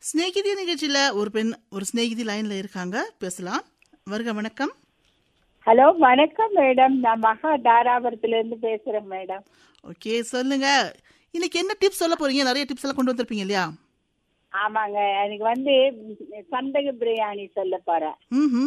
ஸ்நேகிதி நிகழ்ச்சியில ஒரு பெண் ஒரு ஸ்நேகிதி லைன்ல இருக்காங்க பேசலாம் வருக வணக்கம் ஹலோ வணக்கம் மேடம் நான் மகா தாராபுரத்துல இருந்து பேசுறேன் மேடம் ஓகே சொல்லுங்க இன்னைக்கு என்ன டிப்ஸ் சொல்ல போறீங்க நிறைய டிப்ஸ் எல்லாம் கொண்டு வந்திருப்பீங்க இல்லையா ஆமாங்க எனக்கு வந்து சந்தக பிரியாணி சொல்ல போறேன் ம்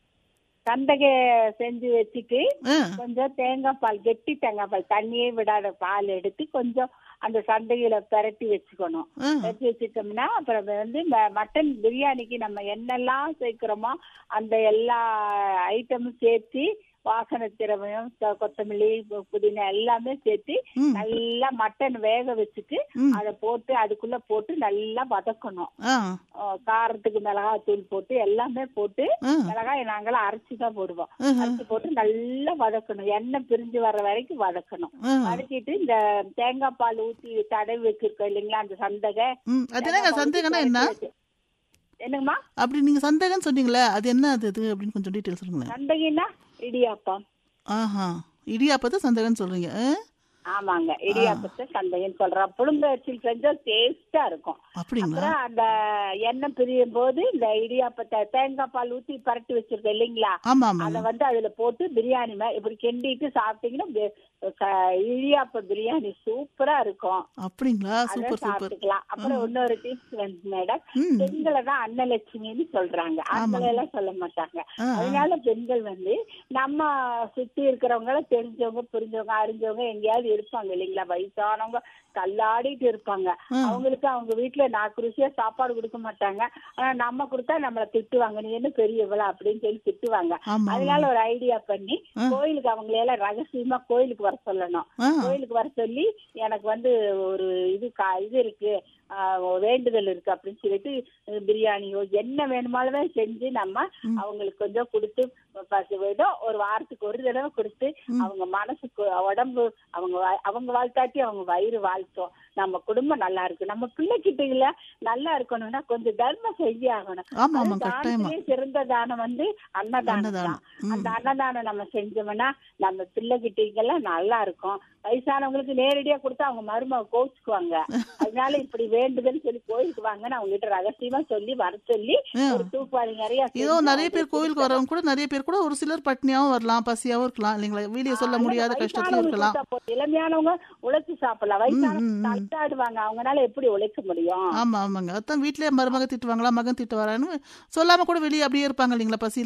சந்தக செஞ்சு வச்சுட்டு ஆ கொஞ்சம் தேங்காய் பால் கெட்டி தேங்காய் பால் தண்ணியே விடாத பால் எடுத்து கொஞ்சம் அந்த சந்தையில பிரட்டி வச்சுக்கணும் ஆ பிரட்டி வச்சுட்டோம்னா அப்புறம் வந்து ம- மட்டன் பிரியாணிக்கு நம்ம என்னெல்லாம் சேர்க்கிறோமோ அந்த எல்லா ஐட்டமும் சேர்த்து வாசனை திரவியம் கொ- கொத்தமல்லி பு- புதினா எல்லாமே சேர்த்து ம். நல்லா மட்டன் வேக வச்சுட்டு ம். அதை போட்டு அதுக்குள்ள போட்டு நல்லா வதக்கணும் ஆ அஹ் காரத்துக்கு மிளகாய் தூள் போட்டு எல்லாமே போட்டு ஆ மிளகாய் நாங்களாம் அரைச்சு தான் போடுவோம் ஆஹா. அரைச்சு போட்டு நல்லா வதக்கணும் எண்ணெய் பிரிஞ்சு வர்ற வரைக்கும் வதக்கணும் ஆ. வதக்கிட்டு இந்த தேங்காய் பால் ஊத்தி தடவி வச்சிருக்கோம் இல்லைங்களா அந்த சந்தகை ம் அது என்னங்க சந்தேகம்னா என்ன என்னங்கம்மா அப்படி நீங்க சந்தேகம்னு சொன்னீங்களே அது என்ன அது இது அப்படின்னு கொஞ்சம் டீட்டெயில் சொல்லுங்களேன் சந்தகின்னா இடியாப்பம் ஆஹா இடியாப்பத்தை சந்தேகம்னு சொல்றீங்க ஆ? ஆமாங்க இடியாப்பத்தை சந்தகின்னு சொல்றோம் புழுங்க வச்சு செஞ்சா டேஸ்டா இருக்கும் அப்படிங்களா அப்புறம் அந்த எண்ணெய் பிரியும் போது இந்த இடியாப்பத்தை தேங்காய் பால் ஊத்தி பரட்டி வச்சிருக்கோம் இல்லைங்களா ஆமா அத ஆமாங்க வந்து அதுல போட்டு பிரியாணி மா- இப்படி கிண்டிட்டு சாப்பிட்டீங்கன்னா பி- க- இடியாப்ப பிரியாணி சூப்பரா இருக்கும் அப்படிங்களா அதை சூப்பர் சூப்பர் சாப்பிட்டுக்கலாம் அப்புறம் இன்னொரு டிப்ஸ் வந்து மேடம் ம் பெண்களை தான் அன்னலட்சுமின்னு சொல்றாங்க ஆண்களை எல்லாம் சொல்ல மாட்டாங்க ஆ, ஆ. அதனால பெண்கள் வந்து நம்ம சுத்தி இருக்கிறவங்கள தெரிஞ்சவங்க புரிஞ்சவங்க அறிஞ்சவங்க எங்கேயாவது இருப்பாங்க இல்லைங்களா வயசானவங்க தள்ளாடிட்டு இருப்பாங்க ஆ. அவங்களுக்கு அவங்க வீட்டுல நாக்கு ருசியா சாப்பாடு கொடுக்க மாட்டாங்க ஆனா நம்ம கொடுத்தா நம்மள திட்டுவாங்க நீ என்ன பெரியவளா அப்படின்னு சொல்லி திட்டுவாங்க ஆமா அதனால ஆமா ஒரு ஐடியா பண்ணி ஆ. கோயிலுக்கு அவங்களை எல்லாம் ரகசியமா கோயிலுக்கு வர சொல்லணும் ஆ கோயிலுக்கு வர சொல்லி எனக்கு வந்து ஒரு இது கா- இது இருக்கு ஆஹ் வேண்டுதல் இருக்கு அப்படின்னு சொல்லிட்டு அஹ் பிரியாணியோ என்ன வேணுமாலுமே செஞ்சு நம்ம ம். அவங்களுக்கு கொஞ்சம் கொடுத்து பசி- ஏதோ ஒரு வாரத்துக்கு ஒரு தடவை கொடுத்து ம். அவங்க மனசுக்கு உடம்பு அவங்க வா- அவங்க வாழ்த்தாட்டி அவங்க வயிறு வாழ்த்தோம் நம்ம குடும்பம் நல்லா இருக்கு நம்ம பிள்ளைகிட்ட நல்லா இருக்கணும்னா கொஞ்சம் தர்மம் செய்ய ஆகணும் ஆமா அது ஆமா கட்டாயமா தானத்திலே சிறந்த தானம் வந்து அன்னதானம் அன்னதானம் தான் ம் அந்த அன்னதானம் நம்ம செஞ்சோம்னா நம்ம பிள்ளைகிட்டீங்கெல்லாம் நல்லா இருக்கும் வயசானவங்களுக்கு நேரடியா கொடுத்தா அவங்க மருமக கோச்சுக்குவாங்க அதனால இப்படி வேண்டுதல்னு சொல்லி கோயிலுக்கு வாங்கன்னு அவங்க கிட்ட ரகசியமா சொல்லி வர சொல்லி ஆ. ஒரு தூப்பாளி நிறைய ஏதோ செஞ்சு நிறைய பேர் அவங்களுக்கு கோவிலுக்கு வரவங்க கூட நிறைய பேர் கூட ஒரு சிலர் பட்னியாவும் வரலாம் பசியாவும் இருக்கலாம் இல்லைங்களா வெளியே சொல்ல முடியாத கஷ்டத்திலும் வயசானவங்க இருக்கலாம் கொடுத்தா போதும். இளமையானவங்க உழைச்சு சாப்பிடலாம் ம், வயசானவங்க ம், ம். தள்ளாடுவாங்க அவங்கனால எப்படி உழைக்க முடியும் ஆமா ஆமாங்க அதான் வீட்லயே மருமக திட்டுவாங்களா மகன் திட்டு வரான்னு சொல்லாம கூட வெளியே அப்படியே இருப்பாங்க இல்லைங்களா பசி